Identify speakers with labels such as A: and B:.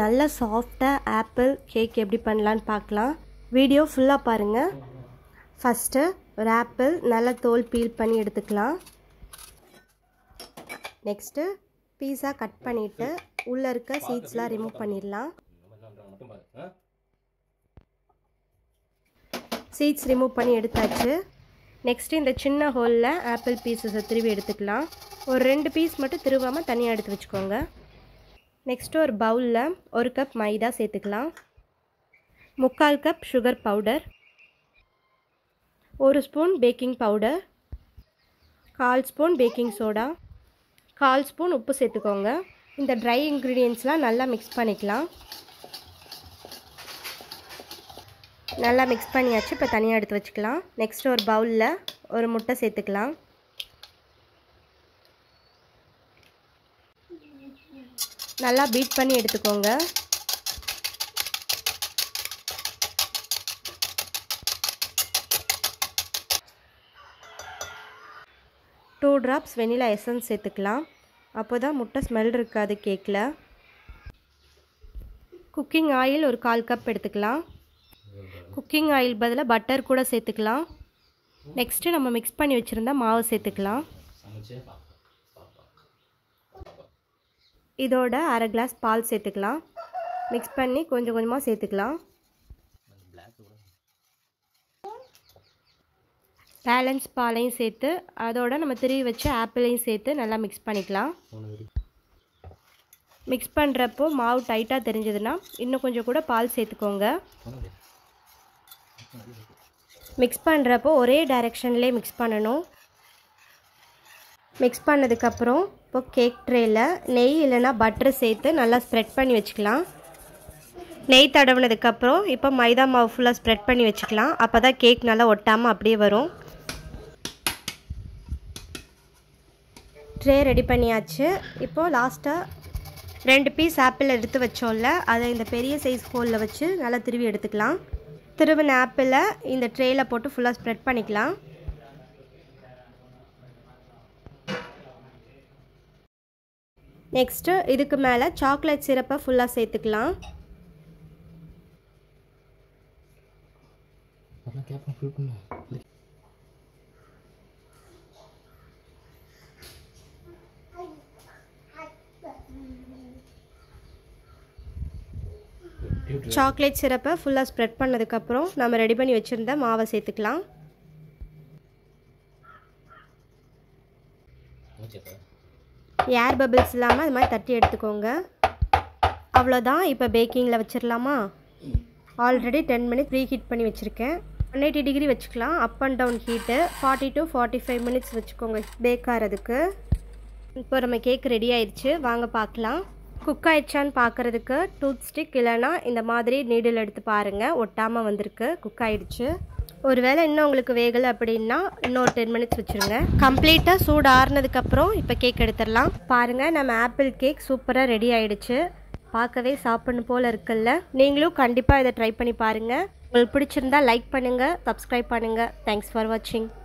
A: நல்ல சாஃப்டாக apple cake எப்படி பண்ணலான்னு பார்க்கலாம் வீடியோ ஃபுல்லாக பாருங்கள் ஃபஸ்ட்டு ஒரு ஆப்பிள் நல்லா தோல் பீல் பண்ணி எடுத்துக்கலாம் நெக்ஸ்ட்டு பீஸா கட் பண்ணிவிட்டு உள்ளே இருக்க சீட்ஸ்லாம் ரிமூவ் பண்ணிடலாம் சீட்ஸ் ரிமூவ் பண்ணி எடுத்தாச்சு நெக்ஸ்ட்டு இந்த சின்ன ஹோலில் ஆப்பிள் பீஸஸை திருவி எடுத்துக்கலாம் ஒரு ரெண்டு பீஸ் மட்டும் திருவாமல் தனியாக எடுத்து வச்சுக்கோங்க நெக்ஸ்ட்டு ஒரு பவுலில் ஒரு கப் மைதா சேர்த்துக்கலாம் முக்கால் கப் சுகர் பவுடர் ஒரு ஸ்பூன் பேக்கிங் பவுடர் கால் ஸ்பூன் பேக்கிங் சோடா கால் ஸ்பூன் உப்பு சேர்த்துக்கோங்க இந்த ட்ரை இன்க்ரீடியன்ஸ்லாம் நல்லா மிக்ஸ் பண்ணிக்கலாம் நல்லா மிக்ஸ் பண்ணியாச்சு இப்போ தனியாக எடுத்து வச்சுக்கலாம் நெக்ஸ்ட் ஒரு பவுலில் ஒரு முட்டை சேர்த்துக்கலாம் நல்லா பீட் பண்ணி எடுத்துக்கோங்க டூ ட்ராப்ஸ் வெனிலா எசன்ஸ் சேர்த்துக்கலாம் அப்போ தான் முட்டை ஸ்மெல் இருக்காது கேக்கில் குக்கிங் ஆயில் ஒரு கால் கப் எடுத்துக்கலாம் குக்கிங் ஆயில் பதிலாக பட்டர் கூட சேர்த்துக்கலாம் நெக்ஸ்ட்டு நம்ம மிக்ஸ் பண்ணி வச்சுருந்தா மாவு சேர்த்துக்கலாம் இதோட அரை கிளாஸ் பால் சேர்த்துக்கலாம் மிக்ஸ் பண்ணி கொஞ்சம் கொஞ்சமாக சேர்த்துக்கலாம் பேலன்ஸ் பாலையும் சேர்த்து அதோட நம்ம திருவி வச்ச ஆப்பிளையும் சேர்த்து நல்லா மிக்ஸ் பண்ணிக்கலாம் மிக்ஸ் பண்ணுறப்போ மாவு டைட்டாக தெரிஞ்சதுன்னா இன்னும் கொஞ்சம் கூட பால் சேர்த்துக்கோங்க மிக்ஸ் பண்ணுறப்போ ஒரே டைரெக்ஷன்லேயே மிக்ஸ் பண்ணணும் மிக்ஸ் பண்ணதுக்கப்புறம் இப்போ கேக் ட்ரேயில் நெய் இல்லைனா பட்டர் சேர்த்து நல்லா ஸ்ப்ரெட் பண்ணி வச்சுக்கலாம் நெய் தடவினதுக்கப்புறம் இப்போ மைதா மாவு ஃபுல்லாக ஸ்ப்ரெட் பண்ணி வச்சுக்கலாம் அப்போ தான் கேக் நல்லா ஒட்டாமல் அப்படியே வரும் ட்ரே ரெடி பண்ணியாச்சு இப்போது லாஸ்ட்டாக ரெண்டு பீஸ் ஆப்பிள் எடுத்து வச்சோம்ல அதை இந்த பெரிய சைஸ் ஹோலில் வச்சு நல்லா திருவி எடுத்துக்கலாம் திருவின ஆப்பிளை இந்த ட்ரேயில் போட்டு ஃபுல்லாக ஸ்ப்ரெட் பண்ணிக்கலாம் நெக்ஸ்ட்டு இதுக்கு மேலே சாக்லேட் சிரப்பை ஃபுல்லாக சேர்த்துக்கலாம் சாக்லேட் சிரப்பை ஃபுல்லாக ஸ்ப்ரெட் பண்ணதுக்கப்புறம் நம்ம ரெடி பண்ணி வச்சுருந்த மாவை சேர்த்துக்கலாம் ஏர் பபிள்ஸ் இல்லாமல் அது மாதிரி தட்டி எடுத்துக்கோங்க அவ்வளோதான் இப்போ பேக்கிங்கில் வச்சிடலாமா already ten minutes preheat பண்ணி வச்சுருக்கேன் ஒன் எயிட்டி டிகிரி வச்சுக்கலாம் up and down heat forty to forty five minutes வச்சுக்கோங்க பேக் ஆகிறதுக்கு இப்போ நம்ம கேக் ரெடி ஆயிடுச்சு வாங்க பார்க்கலாம் குக் ஆயிடுச்சான்னு பார்க்குறதுக்கு டூத் ஸ்டிக் இல்லைனா இந்த மாதிரி நீடில் எடுத்து பாருங்கள் ஒட்டாமல் வந்திருக்கு குக் ஆயிடுச்சு ஒருவேளை இன்னும் உங்களுக்கு வேகலை அப்படின்னா இன்னும் ஒரு டென் மினிட்ஸ் வச்சுருங்க கம்ப்ளீட்டாக சூடு ஆறுனதுக்கப்புறம் இப்போ கேக் எடுத்துடலாம் பாருங்கள் நம்ம ஆப்பிள் கேக் சூப்பராக ரெடி ஆயிடுச்சு பார்க்கவே சாப்பிடணும் போல் இருக்குல்ல நீங்களும் கண்டிப்பாக இதை ட்ரை பண்ணி பாருங்கள் உங்களுக்கு பிடிச்சிருந்தா லைக் பண்ணுங்கள் சப்ஸ்கிரைப் பண்ணுங்கள் தேங்க்ஸ் ஃபார் வாட்சிங்